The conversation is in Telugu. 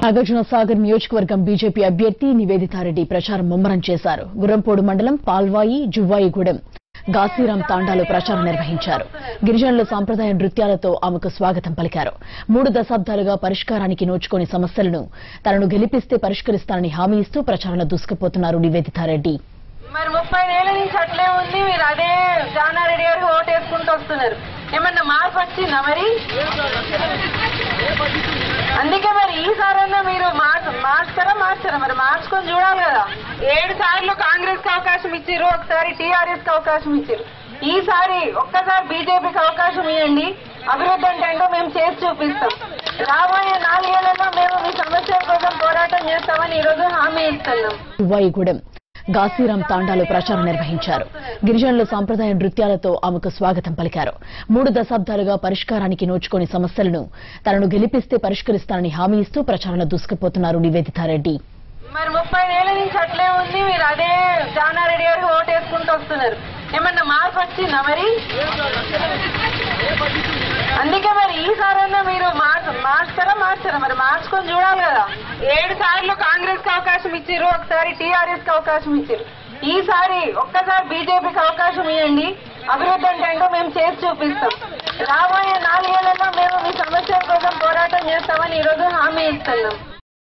నాగార్జున సాగర్ నియోజకవర్గం బీజేపీ అభ్యర్థి నివేదితారెడ్డి ప్రచారం ముమ్మరం చేశారు గుర్రంపోడు మండలం పాల్వాయి జువ్వాయిగూడెం గాసిరాం తాండాలో ప్రచారం నిర్వహించారు గిరిజనుల సాంప్రదాయ నృత్యాలతో ఆమెకు స్వాగతం పలికారు మూడు దశాబ్దాలుగా పరిష్కారానికి నోచుకోని సమస్యలను తనను గెలిపిస్తే పరిష్కరిస్తానని హామీ ఇస్తూ ప్రచారంలో దూసుకుపోతున్నారు నివేదితారెడ్డి మరి ముప్పై ఏళ్ళ నుంచి అట్లే ఉంది మీరు అదే జానారెడ్డి గారికి ఓటు వేసుకుంటూ వస్తున్నారు ఏమన్నా మార్పు వచ్చిందా మరి అందుకే మరి ఈసారన్నా మీరు మార్చ మార్చుతారా మార్చారా మరి మార్చుకొని చూడాలి కదా ఏడు సార్లు కాంగ్రెస్ కి అవకాశం ఇచ్చారు ఒకసారి టీఆర్ఎస్ కి అవకాశం ఇచ్చారు ఈసారి ఒక్కసారి బీజేపీకి అవకాశం ఇవ్వండి అభివృద్ధి అంటే ఏంటో మేము చేసి చూపిస్తాం రాబోయే నాలుగేళ్లలో మేము మీ సమస్యల కోసం పోరాటం చేస్తామని ఈ రోజు హామీ ఇస్తున్నాం జువ్వాయిగూడెం గాసిరాం తాండాలో ప్రచారం నిర్వహించారు గిరిజనుల సాంప్రదాయ నృత్యాలతో ఆమెకు స్వాగతం పలికారు మూడు దశాబ్దాలుగా పరిష్కారానికి నోచుకోని సమస్యలను తనను గెలిపిస్తే పరిష్కరిస్తానని హామీ ఇస్తూ ప్రచారంలో దూసుకుపోతున్నారు నివేదితారెడ్డి మరి ముప్పై ఏళ్ళ నుంచి అట్లే ఉంది మీరు అదే జానారెడ్డి గారికి ఓటు వేసుకుంటూ వస్తున్నారు ఏమన్నా మార్పు వచ్చిందా మరి అందుకే మరి ఈసారన్నా మీరు మార్చ మార్చుతారా మార్చారా మరి మార్చుకొని చూడాలి కదా ఏడు సార్లు కాంగ్రెస్ కి అవకాశం ఇచ్చారు ఒకసారి టీఆర్ఎస్ కి అవకాశం ఇచ్చారు ఈసారి ఒక్కసారి బీజేపీకి అవకాశం ఇవ్వండి అభివృద్ధి అంటే ఏంటో మేము చేసి చూపిస్తాం రాబోయే నాలుగేళ్లలో మేము మీ సమస్యల కోసం పోరాటం చేస్తామని ఈ రోజు హామీ ఇస్తున్నాం